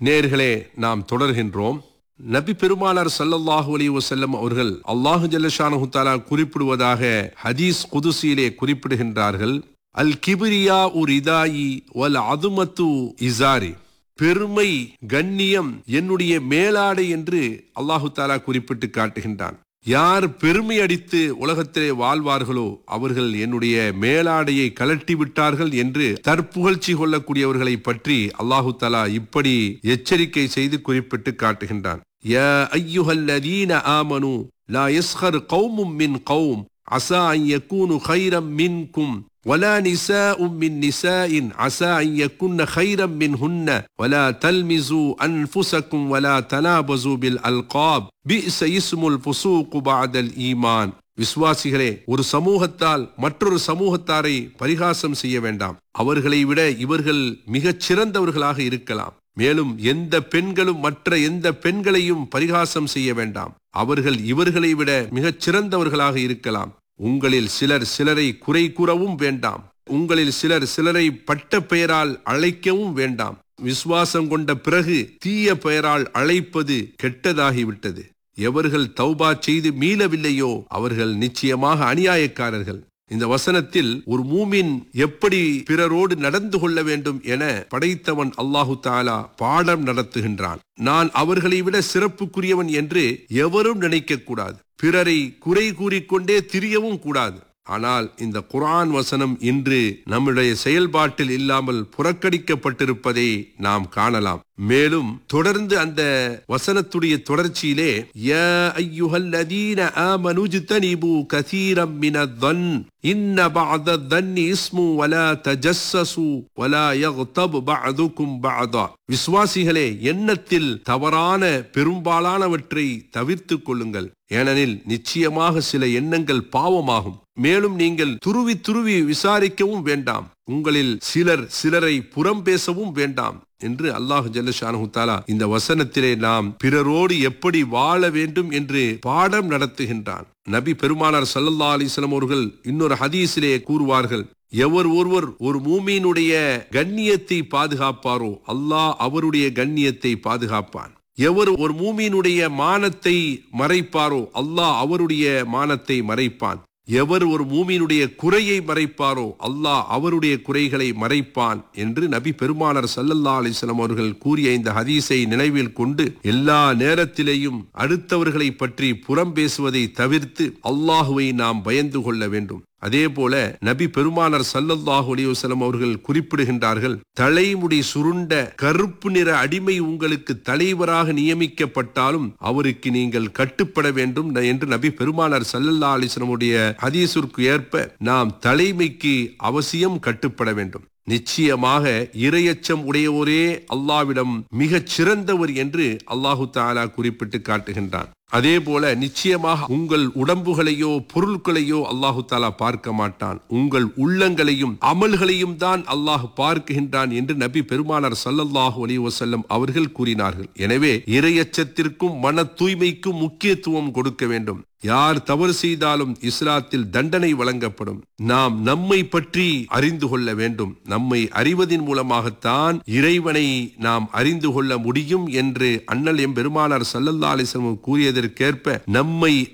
நேர்களே நாம் தொடர்கின்றோம் நபி பெருமானார் ஸல்லல்லாஹு அலைஹி வஸல்லம் அவர்கள் அல்லாஹு ஜல்லஷானஹு தஆலா குறிப்பிடுவதாக ஹதீஸ் குதுசியிலே குறிப்பிடுகின்றார்கள் அல் கிபிரியா உர் இதாயி வல் அதுமத்து இசாரி பெருமை கண்ணியம் என்னுடைய மேலாடை என்று அல்லாஹு தாலா குறிப்பிட்டு காட்டுகின்றான் யார் பெருமை அடித்து உலகத்திலே வாழ்வார்களோ அவர்கள் என்னுடைய மேலாடையை கலட்டி விட்டார்கள் என்று தற்புகழ்ச்சி கொள்ளக்கூடியவர்களை பற்றி அல்லாஹு தலா இப்படி எச்சரிக்கை செய்து குறிப்பிட்டு காட்டுகின்றான் யா ஐயுஹல்லதீன ஆமனு லா யஸ்ஹர் கௌமும் மின் கௌம் அசா அன் யகூனு خيرا منكم ولا نساء من نساء عسى أن يكن خيرا منهن ولا تلمزوا أنفسكم ولا تنابزوا بالألقاب بئس اسم الفسوق بعد الإيمان விசுவாசிகளே ஒரு சமூகத்தால் மற்றொரு சமூகத்தாரை பரிகாசம் செய்ய வேண்டாம் அவர்களை விட இவர்கள் மிகச் சிறந்தவர்களாக இருக்கலாம் மேலும் எந்த பெண்களும் மற்ற எந்த பெண்களையும் பரிகாசம் செய்ய வேண்டாம் அவர்கள் இவர்களை விட மிகச் சிறந்தவர்களாக இருக்கலாம் உங்களில் சிலர் சிலரை குறை கூறவும் வேண்டாம் உங்களில் சிலர் சிலரை பட்ட பெயரால் அழைக்கவும் வேண்டாம் விசுவாசம் கொண்ட பிறகு தீய பெயரால் அழைப்பது கெட்டதாகிவிட்டது எவர்கள் தௌபா செய்து மீளவில்லையோ அவர்கள் நிச்சயமாக அநியாயக்காரர்கள் இந்த வசனத்தில் ஒரு மூமின் எப்படி பிறரோடு நடந்து கொள்ள வேண்டும் என படைத்தவன் அல்லாஹு தாலா பாடம் நடத்துகின்றான் நான் அவர்களை விட சிறப்புக்குரியவன் என்று எவரும் நினைக்க கூடாது பிறரை குறை கூறிக்கொண்டே திரியவும் கூடாது ஆனால் இந்த குரான் வசனம் இன்று நம்முடைய செயல்பாட்டில் இல்லாமல் புறக்கணிக்கப்பட்டிருப்பதை நாம் காணலாம் மேலும் தொடர்ந்து அந்த வசனத்துடைய தொடர்ச்சியிலே யா ஐயுஹல்லதீன ஆமனு ஜ்தனிபு கஸீரம் மினதன் இன்ன பஅத தன்னி இஸ்மு வலா தஜஸ்ஸசு வலா யக்தப் பஅதுக்கும் பஅதா விசுவாசிகளே எண்ணத்தில் தவறான பெரும்பாலானவற்றை தவிர்த்துக் கொள்ளுங்கள் ஏனெனில் நிச்சயமாக சில எண்ணங்கள் பாவமாகும் மேலும் நீங்கள் துருவி துருவி விசாரிக்கவும் வேண்டாம் உங்களில் சிலர் சிலரை புறம் பேசவும் வேண்டாம் என்று அல்லாஹ் ஜல்லஷானு தாலா இந்த வசனத்திலே நாம் பிறரோடு எப்படி வாழ வேண்டும் என்று பாடம் நடத்துகின்றான் நபி பெருமானார் சல்லல்லா அலிஸ்லாம் அவர்கள் இன்னொரு ஹதீஸிலே கூறுவார்கள் எவர் ஒருவர் ஒரு மூமியினுடைய கண்ணியத்தை பாதுகாப்பாரோ அல்லாஹ் அவருடைய கண்ணியத்தை பாதுகாப்பான் எவர் ஒரு மூமியினுடைய மானத்தை மறைப்பாரோ அல்லாஹ் அவருடைய மானத்தை மறைப்பான் எவர் ஒரு மூமியினுடைய குறையை மறைப்பாரோ அல்லாஹ் அவருடைய குறைகளை மறைப்பான் என்று நபி பெருமானார் சல்லல்லா அலிஸ்லாம் அவர்கள் கூறிய இந்த ஹதீஸை நினைவில் கொண்டு எல்லா நேரத்திலேயும் அடுத்தவர்களை பற்றி புறம் பேசுவதை தவிர்த்து அல்லாஹுவை நாம் பயந்து கொள்ள வேண்டும் அதே போல நபி பெருமானார் சல்லல்லாஹு அலிவசலம் அவர்கள் குறிப்பிடுகின்றார்கள் தலைமுடி சுருண்ட கருப்பு நிற அடிமை உங்களுக்கு தலைவராக நியமிக்கப்பட்டாலும் அவருக்கு நீங்கள் கட்டுப்பட வேண்டும் என்று நபி பெருமானார் சல்லல்லா அலிஸ்லமுடைய ஹதீஸிற்கு ஏற்ப நாம் தலைமைக்கு அவசியம் கட்டுப்பட வேண்டும் நிச்சயமாக இரையச்சம் உடையோரே அல்லாவிடம் மிகச் சிறந்தவர் என்று அல்லாஹு தாலா குறிப்பிட்டு காட்டுகின்றான் அதே போல நிச்சயமாக உங்கள் உடம்புகளையோ பொருட்களையோ அல்லாஹு தாலா பார்க்க மாட்டான் உங்கள் உள்ளங்களையும் அமல்களையும் தான் அல்லாஹ் பார்க்கின்றான் என்று நபி பெருமானார் சல்லல்லாஹு அலி வசல்லம் அவர்கள் கூறினார்கள் எனவே இரையச்சத்திற்கும் மன தூய்மைக்கும் முக்கியத்துவம் கொடுக்க வேண்டும் யார் தவறு செய்தாலும் இஸ்லாத்தில் தண்டனை வழங்கப்படும் நாம் நம்மை பற்றி அறிந்து கொள்ள வேண்டும் நம்மை அறிவதன் மூலமாகத்தான் இறைவனை நாம் அறிந்து கொள்ள முடியும் என்று அண்ணல் எம் பெருமானார் சல்லல்லா அலிஸ்லம் கூறியதற்கேற்ப நம்மை